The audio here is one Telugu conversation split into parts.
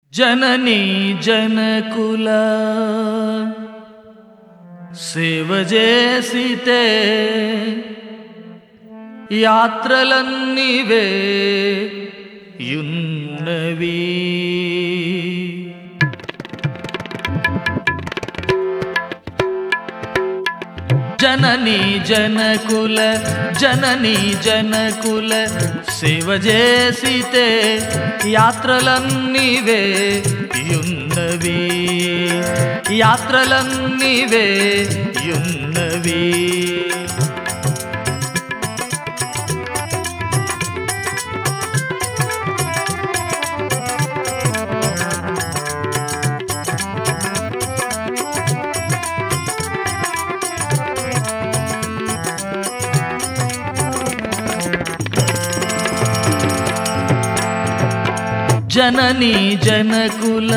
జననీ జనకుల సేవ చేసితే యాత్రలన్నీవే యున్నవి జననీ జనకుల జననీ జనకుల సేవ చేసితే యాత్రలన్నీవే యున్నవి యాత్రలన్నీవే యున్నవి జననీ జనకుల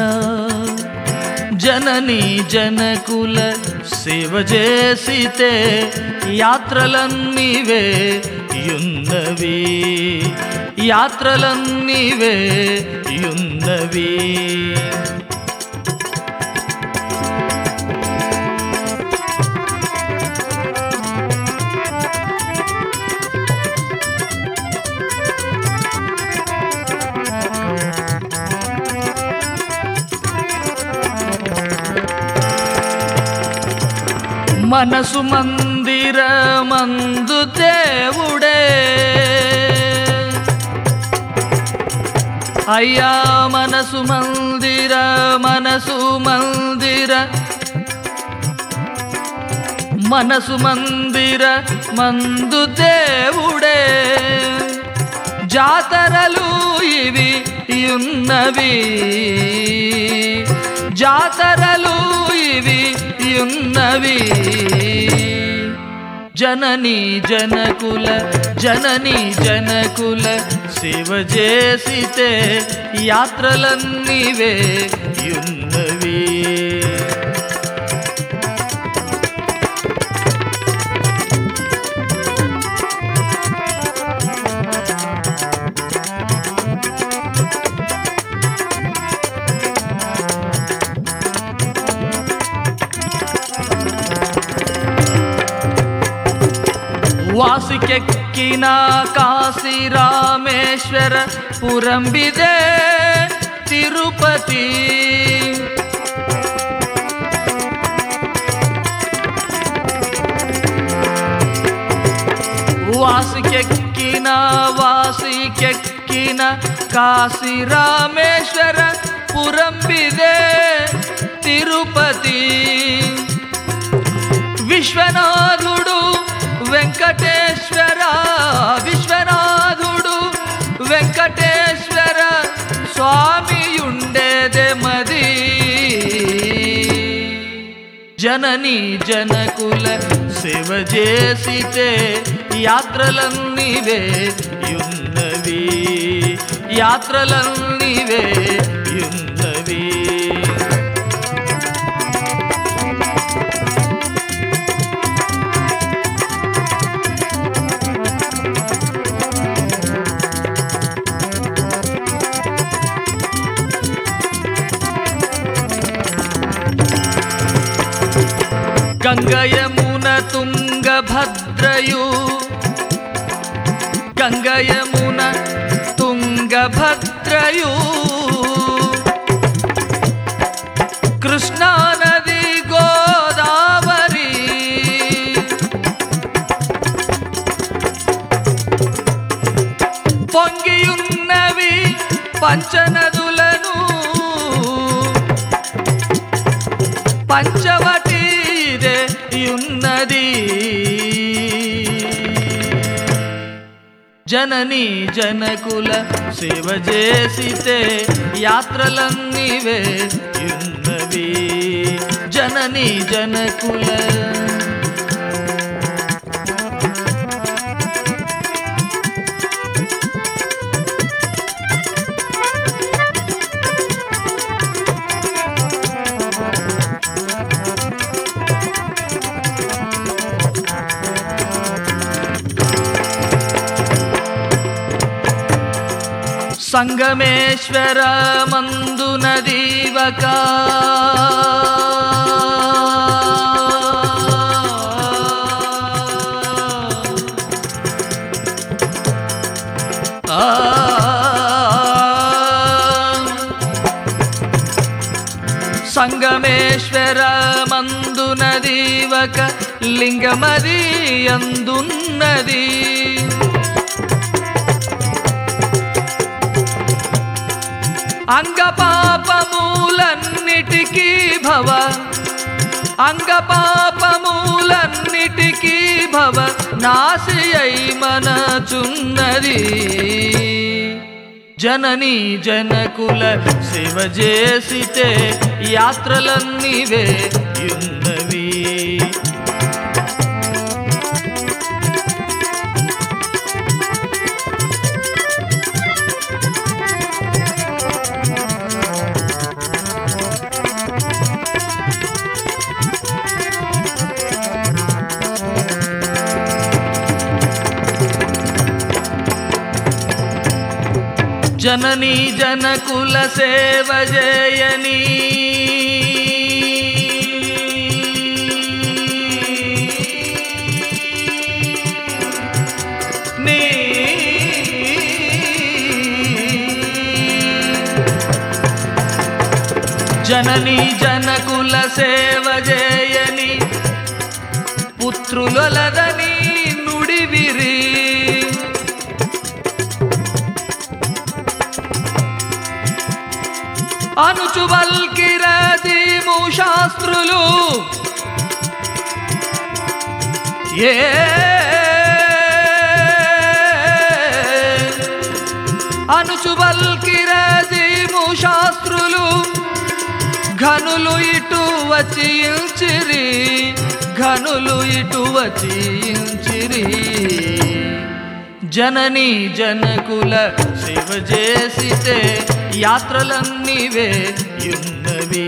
జననీ జనకుల సేవ చేసితే యాత్రలన్నీవే యున్నవి యాత్రలన్నీవే యున్నవి మనసు మందిర మందు దేవుడే అయ్యా మనసు మందిర మనసు మందిర మనసు మందిర మందు దేవుడే జాతరలు ఇవి ఉన్నవి జాతరలు ఇవి ఉన్నవి జననీ జనకుల జననీ జనకుల సేవ చేసితే యాత్రలన్నీవే ఉన్నవి ವಾಸಿಕೆಕ್ಕಿನ ಕಾಶಿ ರಾಮೇಶ್ವರ ಪುರಂಬಿದೆ ತಿರುಪತಿ ವಾಸಿಕೆಕ್ಕಿನ ವಾಸಿಕೆಕ್ಕಿನ ಕಾಶಿ ರಾಮೇಶ್ವರ ಪುರಂಬಿದೆ ತಿರುಪತಿ విశ్వనాథుడు వెంకటేశ్వర విశ్వనాథుడు వెంకటేశ్వర స్వామియుండేదే మది జననీ జనకుల సేవ చేసితే యాత్రలన్నీవే యున్నవి యాత్రలన్నీవే యున్నవి గంగయమున తుంగభద్రయు గంగయమున తుంగభద్రయు కృష్ణానది గోదావరి పొంగియున్నవి పంచనదులను పంచవటి ఇదే ఉన్నది జననీ జనకుల సేవ చేసితే యాత్రలన్నీవే ఉన్నవి జననీ జనకుల సంగమేశ్వర మందున దీవక సంగమేశ్వర మందున దీవక లింగమది అందున్నది అంగపాపములన్నిటికీ భవ అంగపాపములన్నిటికీ భవ నాశి అయి మనచున్నది జనని జనకుల సేవ చేసితే యాత్రలన్నీవే ఉన్నవి జననీ జనకుల సేవ చేయని నీ జననీ జనకుల సేవ చేయని పుత్రులొలదని నుడివిరి అనుచువల్కిరదీము శాస్త్రులు ఏ అనుచువల్కిరదీము శాస్త్రులు ఘనులు ఇటు వచ్చించిరి ఘనులు ఇటు వచ్చించిరి జనని జనకుల సేవ చేసితే యాత్రలన్నీవే ఉన్నవి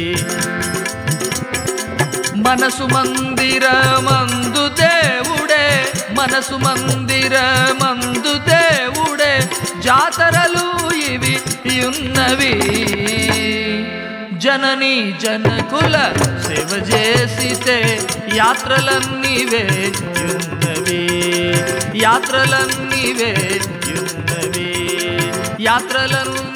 మనసు మందిర మందు దేవుడే మనసు మందిర మందు దేవుడే జాతరలు ఇవి ఉన్నవి జనని జనకుల సేవ చేసితే యాత్రలన్నీవే ఉన్నవి యాత్రలన్నీవే ఉన్నవి యాత్రలన్నీ